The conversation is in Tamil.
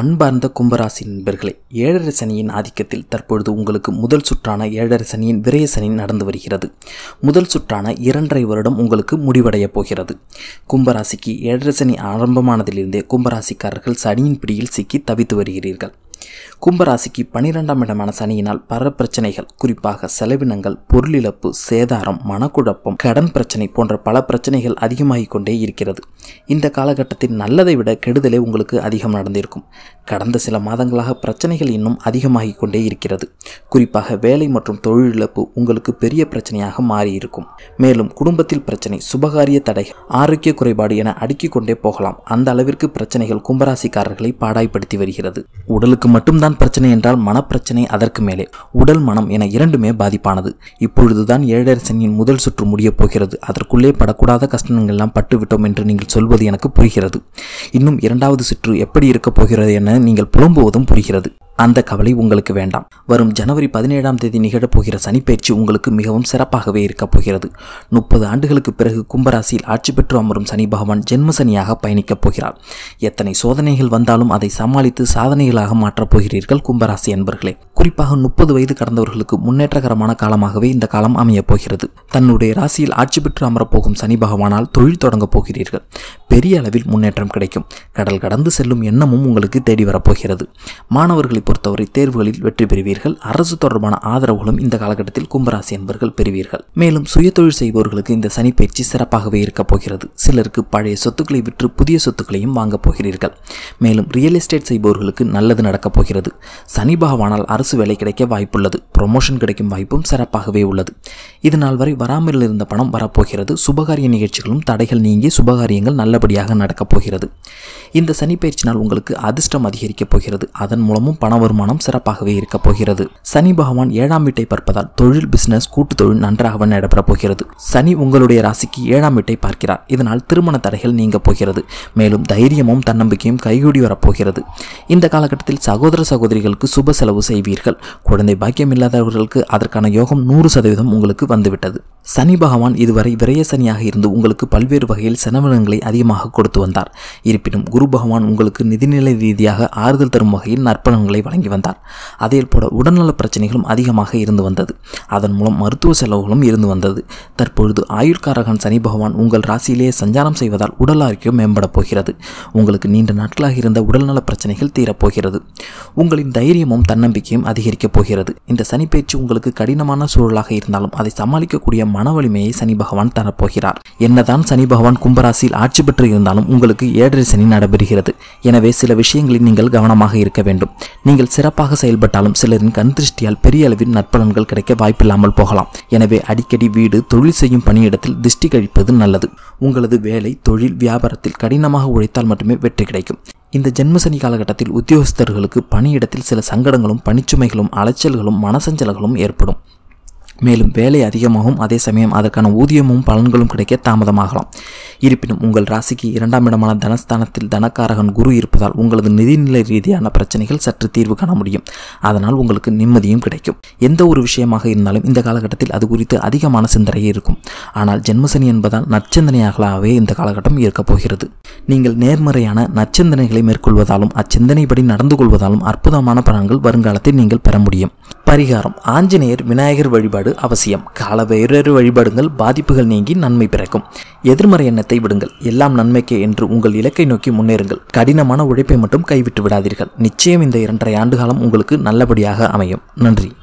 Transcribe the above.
அன்பார்ந்த கும்பராசி நண்பர்களே ஏழரை சனியின் ஆதிக்கத்தில் தற்பொழுது உங்களுக்கு முதல் சுற்றான ஏழரை சனியின் விரய சனி நடந்து வருகிறது முதல் சுற்றான இரண்டரை வருடம் உங்களுக்கு முடிவடைய போகிறது கும்பராசிக்கு ஏழரை சனி ஆரம்பமானதிலிருந்தே கும்பராசிக்காரர்கள் சனியின் பிடியில் சிக்கி தவித்து வருகிறீர்கள் கும்பராசிக்கு பனிரெண்டாம் இடமான சனியினால் பல பிரச்சனைகள் குறிப்பாக செலவினங்கள் பொருளிழப்பு சேதாரம் மனக்குழப்பம் கடன் பிரச்சனை போன்ற பல பிரச்சனைகள் அதிகமாகிக் கொண்டே இருக்கிறது இந்த காலகட்டத்தில் நல்லதை விட கெடுதலே உங்களுக்கு அதிகம் நடந்திருக்கும் கடந்த சில மாதங்களாக பிரச்சனைகள் இன்னும் அதிகமாகிக் கொண்டே இருக்கிறது குறிப்பாக வேலை மற்றும் தொழிலிழப்பு உங்களுக்கு பெரிய பிரச்சனையாக மாறியிருக்கும் மேலும் குடும்பத்தில் பிரச்சனை சுபகாரிய தடைகள் ஆரோக்கிய குறைபாடு என அடுக்கிக் கொண்டே போகலாம் அந்த அளவிற்கு பிரச்சனைகள் கும்பராசிக்காரர்களை பாடாய்படுத்தி வருகிறது உடலுக்கு மட்டும்தான் பிரச்சனை என்றால் மனப்பிரச்சனை அதற்கு மேலே உடல் மனம் என இரண்டுமே பாதிப்பானது இப்பொழுதுதான் ஏழரை சனியின் முதல் சுற்று முடியப் போகிறது அதற்குள்ளே படக்கூடாத கஷ்டங்கள் எல்லாம் பட்டுவிட்டோம் என்று நீங்கள் சொல்வது எனக்கு புரிகிறது இன்னும் இரண்டாவது சுற்று எப்படி இருக்கப் போகிறது என நீங்கள் புலம்புவதும் புரிகிறது அந்த கவலை உங்களுக்கு வேண்டாம் வரும் ஜனவரி பதினேழாம் தேதி நிகழப்போகிற சனிப்பயிற்சி உங்களுக்கு மிகவும் சிறப்பாகவே இருக்கப் போகிறது முப்பது ஆண்டுகளுக்கு பிறகு கும்பராசியில் ஆட்சி பெற்று அமரும் சனி பகவான் ஜென்ம சனியாக பயணிக்கப் போகிறார் எத்தனை சோதனைகள் வந்தாலும் அதை சமாளித்து சாதனைகளாக மாற்றப் போகிறீர்கள் கும்பராசி என்பர்களே குறிப்பாக முப்பது வயது கடந்தவர்களுக்கு முன்னேற்றகரமான காலமாகவே இந்த காலம் அமையப் போகிறது தன்னுடைய ராசியில் ஆட்சி பெற்று அமரப்போகும் சனி பகவானால் தொழில் தொடங்கப் போகிறீர்கள் பெரிய அளவில் முன்னேற்றம் கிடைக்கும் கடல் கடந்து செல்லும் எண்ணமும் உங்களுக்கு தேடி வரப்போகிறது மாணவர்களை பொறுத்தவரை தேர்வுகளில் வெற்றி பெறுவீர்கள் அரசு தொடர்பான ஆதரவுகளும் இந்த காலகட்டத்தில் கும்பராசி என்பர்கள் பெறுவீர்கள் மேலும் சுயதொழில் செய்பவர்களுக்கு இந்த சனி பயிற்சி சிறப்பாகவே இருக்கப் போகிறது சிலருக்கு பழைய சொத்துக்களை விற்று புதிய சொத்துக்களையும் வாங்கப் போகிறீர்கள் மேலும் ரியல் எஸ்டேட் செய்பவர்களுக்கு நல்லது நடக்கப் போகிறது சனி பகவானால் அரசு வேலை கிடைக்க வாய்ப்புள்ளது ப்ரொமோஷன் கிடைக்கும் வாய்ப்பும் சிறப்பாகவே உள்ளது இது நாள் வரை வராமல் இருந்த பணம் வரப்போகிறது சுபகாரிய நிகழ்ச்சிகளும் தடைகள் நீங்கி சுபகாரியங்கள் நல்லபடியாக நடக்கப் போகிறது இந்த சனி பயிற்சினால் உங்களுக்கு அதிர்ஷ்டம் அதிகரிக்கப் போகிறது அதன் மூலமும் பண வருமானம் சிறப்பாகவே இருக்கப் போகிறது சனி பகவான் ஏழாம் வீட்டை பார்ப்பதால் தொழில் பிசினஸ் கூட்டு தொழில் நன்றாக நடைபெறப் போகிறது சனி உங்களுடைய ராசிக்கு ஏழாம் வீட்டை பார்க்கிறார் இதனால் திருமண தடைகள் நீங்க போகிறது மேலும் தைரியமும் தன்னம்பிக்கையும் கைகூடி வரப்போகிறது இந்த காலகட்டத்தில் சகோதர சகோதரிகளுக்கு சுப செலவு செய்வீர்கள் குழந்தை பாக்கியம் இல்லாதவர்களுக்கு அதற்கான யோகம் நூறு சதவீதம் உங்களுக்கு வந்துவிட்டது சனி பகவான் இதுவரை விரய சனியாக இருந்து உங்களுக்கு பல்வேறு வகையில் செலவினங்களை அதிகமாக கொடுத்து வந்தார் இருப்பினும் குரு பகவான் உங்களுக்கு நிதிநிலை ரீதியாக ஆறுதல் தரும் வகையில் நற்பலன்களை வழங்கி வந்தார் அதே போல உடல்நல பிரச்சனைகளும் அதிகமாக இருந்து வந்தது அதன் மூலம் மருத்துவ செலவுகளும் இருந்து வந்தது தற்பொழுது ஆயுட்காரகன் சனி பகவான் உங்கள் ராசியிலேயே சஞ்சாரம் செய்வதால் உடல் ஆரோக்கியம் மேம்படப் போகிறது உங்களுக்கு நீண்ட நாட்களாக இருந்த உடல்நல பிரச்சனைகள் தீரப்போகிறது உங்களின் தைரியமும் தன்னம்பிக்கையும் அதிகரிக்கப் போகிறது இந்த சனிப்பயிற்சி உங்களுக்கு கடினமான சூழலாக இருந்தாலும் அதை சமாளிக்கக்கூடிய மன வலிமையை சனி பகவான் தரப்போகிறார் என்னதான் சனி பகவான் கும்பராசியில் ஆட்சி பெற்று இருந்தாலும் உங்களுக்கு ஏழரை சனி நடைபெறுகிறது எனவே சில விஷயங்களில் நீங்கள் கவனமாக இருக்க வேண்டும் நீங்கள் சிறப்பாக செயல்பட்டாலும் சிலரின் கண் திருஷ்டியால் பெரிய அளவில் நற்பலன்கள் கிடைக்க வாய்ப்பில்லாமல் போகலாம் எனவே அடிக்கடி வீடு தொழில் செய்யும் பணியிடத்தில் திருஷ்டி கழிப்பது நல்லது உங்களது வேலை தொழில் வியாபாரத்தில் கடினமாக உழைத்தால் மட்டுமே வெற்றி கிடைக்கும் இந்த ஜென்மசனி காலகட்டத்தில் உத்தியோகஸ்தர்களுக்கு பணியிடத்தில் சில சங்கடங்களும் பணிச்சுமைகளும் அலைச்சல்களும் மனசஞ்சல்களும் ஏற்படும் மேலும் வேலை அதிகமாகும் அதே சமயம் அதற்கான ஊதியமும் பலன்களும் கிடைக்க தாமதமாகலாம் இருப்பினும் உங்கள் ராசிக்கு இரண்டாம் இடமான தனஸ்தானத்தில் தனக்காரகன் குரு இருப்பதால் உங்களது நிதிநிலை ரீதியான பிரச்சனைகள் சற்று தீர்வு காண முடியும் அதனால் உங்களுக்கு நிம்மதியும் கிடைக்கும் எந்த ஒரு விஷயமாக இருந்தாலும் இந்த காலகட்டத்தில் அது குறித்து அதிகமான சிந்தனை இருக்கும் ஆனால் ஜென்மசனி என்பதால் நற்சிந்தனையாகவே இந்த காலகட்டம் இருக்கப் போகிறது நீங்கள் நேர்மறையான நற்சிந்தனைகளை மேற்கொள்வதாலும் அச்சிந்தனைப்படி நடந்து கொள்வதாலும் அற்புதமான பலன்கள் வருங்காலத்தில் நீங்கள் பெற முடியும் பரிகாரம் ஆஞ்சநேயர் விநாயகர் வழிபாடு அவசியம் கால வேறொரு வழிபாடுங்கள் பாதிப்புகள் நீங்கி நன்மை பிறக்கும் எதிர்மறை எண்ணத்தை விடுங்கள் எல்லாம் நன்மைக்கே என்று உங்கள் இலக்கை நோக்கி முன்னேறுங்கள் கடினமான உழைப்பை மட்டும் கைவிட்டு விடாதீர்கள் நிச்சயம் இந்த இரண்டரை ஆண்டு காலம் உங்களுக்கு நல்லபடியாக அமையும் நன்றி